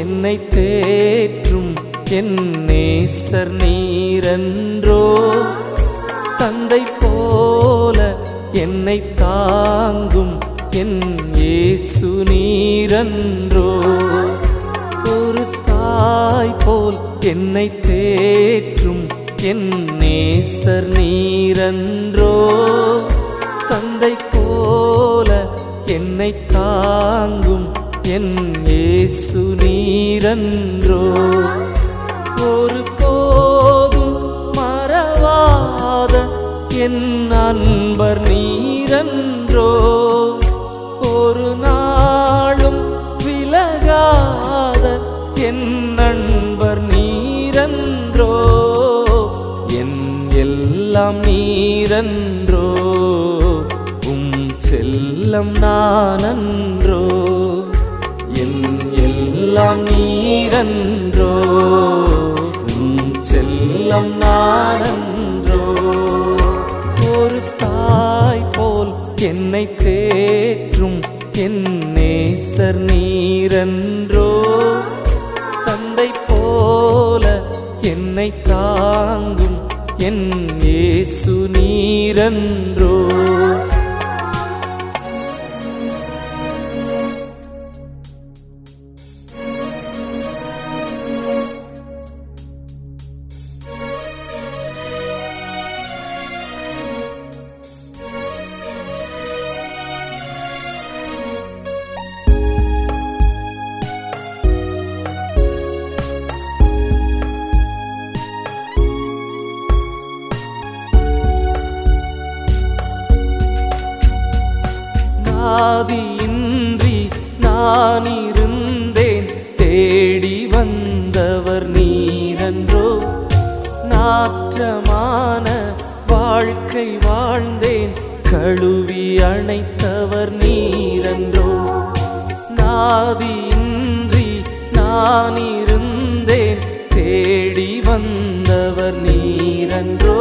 என்னை தேற்றும் என் நேசர் நீரன்றோ தந்தை போல என்னை தாங்கும் என் இயேசு நீரன்றோ ஒரு தாய் போல் என்னை தேற்றும் என் நேசர் நீரன்றோ தந்தை போல என்னை தாங்கும் என் இயேசு நீரன்றோ ஒரு போதும் மறவாத என் அன்பர் நீரன்றோ ஒரு நாளும் விலகாத என் நண்பர் நீரன்றோ என் எல்லாம் நீரன்றோ உம் செல்லம் நானன்றோ என் எல்லாம் நீரன்றோ உம் செல்லம் நானன்றோ ஒரு தாய் போல் என்னை தேற்றும் என் நேசர் நீரன்றோ தந்தை போல என்னை தாங்கும் என் இயேசு நீரன்றோ நாதியின்றி நான் இருந்தேன் தேடி வந்தவர் நீரன்றோ நாற்றமான வாழ்க்கை வாழ்ந்தேன் கழுவி அணைத்தவர் நீரன்றோ நாதியின்றி நான் இருந்தேன் தேடி வந்தவர் நீரன்றோ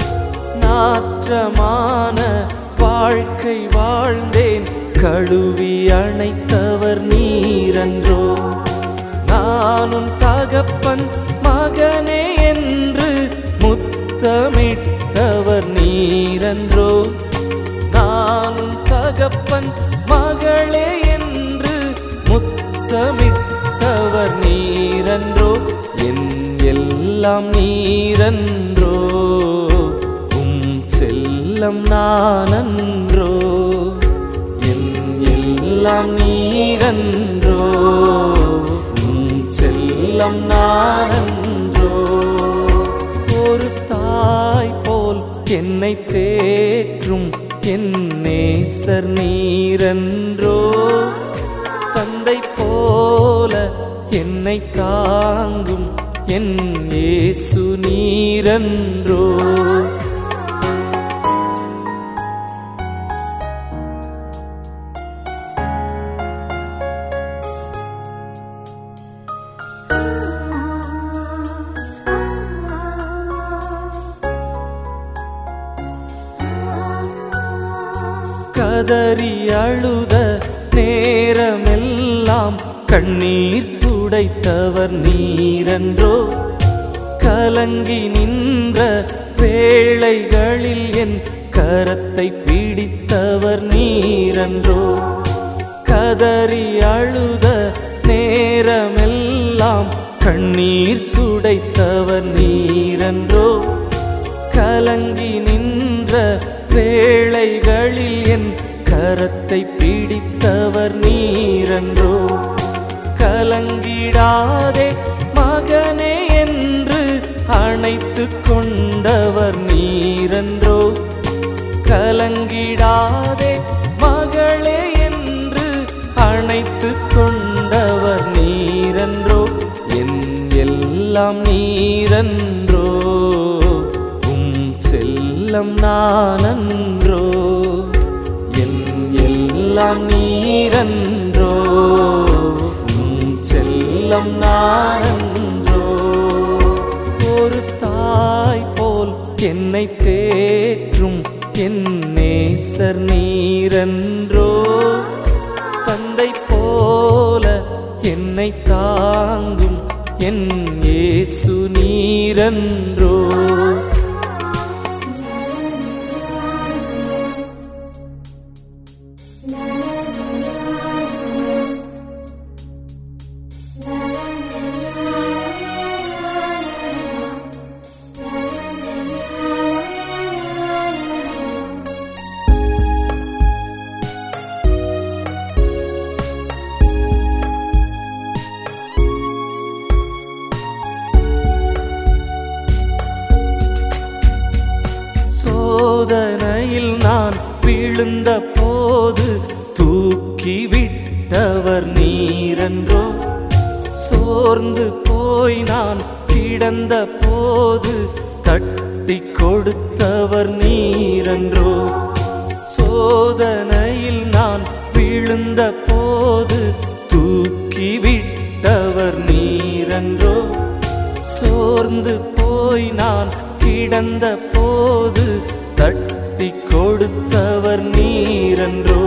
நாற்றமான வாழ்க்கை வாழ்ந்தேன் கழுவி அணைத்தவர் நீரன்றோ நானும் தகப்பன் மகனே என்று முத்தமிட்டவர் நீரன்றோ நானும் தகப்பன் மகளே என்று முத்தமிட்டவர் நீரன்றோ என் எல்லாம் நீரன்றோ உம் செல்லம் நானன்றோ என் எல்லாம் நீரன்றோ உம் செல்லம் நானன்றோ ஒரு தாய் போல் என்னை தேற்றும் என் நேசர் நீரன்றோ தந்தை போல என்னை தாங்கும் என் இயேசு நீரன்றோ கதறி அழுத நேரமெல்லாம் கண்ணீர் துடைத்தவர் நீரன்றோ கலங்கி நின்ற வேளைகளில் என் கரத்தை பிடித்தவர் நீரன்றோ கதறி அழுத நேரமெல்லாம் கண்ணீர் துடைத்தவர் நீரன்றோ கலங்கி நின்ற வேளைகளில் என் கரத்தை பிடித்தவர் நீரன்றோ கலங்கிடாதே மகனே என்று அணைத்து கொண்டவர் நீரன்றோ கலங்கிடாதே மகளே என்று அணைத்து கொண்டவர் நீரன்றோ என் எல்லாம் நீரன்றோ உம் செல்லம் நானன்றோ என் எல்லாம் நீரன்றோ உம் செல்லம் நானன்றோ ஒரு தாய் போல் என்னை தேற்றும் என் நேசர் நீரன்றோ தந்தை போல என்னை என்னை தாங்கும் என் இயேசு நீரன்றோ சோதனையில் நான் விழுந்த போது தூக்கி விட்டவர் நீரன்றோ சோர்ந்து போய் நான் கிடந்த போது தட்டி கொடுத்தவர் நீரன்றோ சோதனையில் நான் விழுந்த போது தூக்கி விட்டவர் நீரன்றோ சோர்ந்து போய் நான் கிடந்த போது தட்டி கொடுத்தவர் நீரன்றோ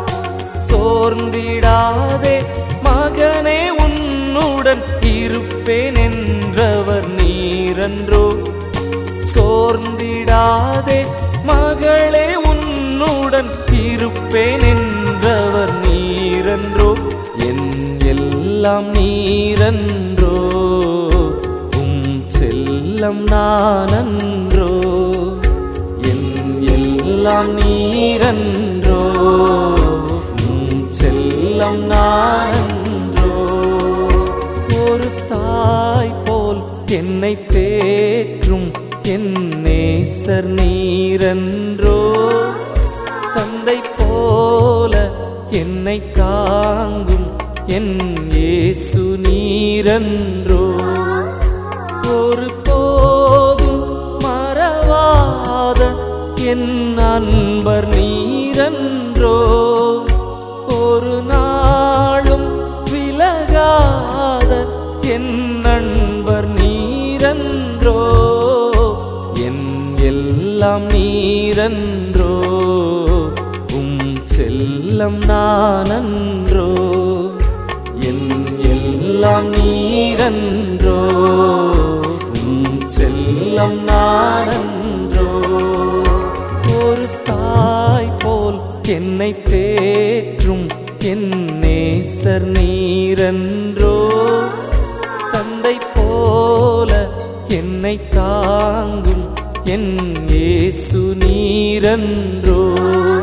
சோர்ந்திடாதே மகனே உன்னுடன் இருப்பேன் என்றவர் நீரன்றோ சோர்ந்திடாதே மகளே உன்னுடன் இருப்பேன் என்றவர் நீரன்றோ என் எல்லாம் நீரன்றோ உம் செல்லம் நானன்றோ என் எல்லாம் நீரன்றோ உம் செல்லம் நானன்றோ ஒரு தாய் போல் என்னை தேற்றும் என் நேசர் நீரன்றோ தந்தை போல என்னை தாங்கும் என் இயேசு நீரன்றோ ஒரு போதும் மறவாத என் அன்பர் நீரன்றோ ஒரு நாளும் விலகாத என் நண்பர் நீரன்றோ என் எல்லாம் நீரன்றோ உம் செல்லம் நானன்றோ என் எல்லாம் நீரன்றோ உம் செல்லம் நானன்றோ ஒரு தாய் போல் என்னை தேற்றும் என் நேசர் நீரன்றோ தந்தை போல என்னை தாங்கும் என் இயேசு நீரன்றோ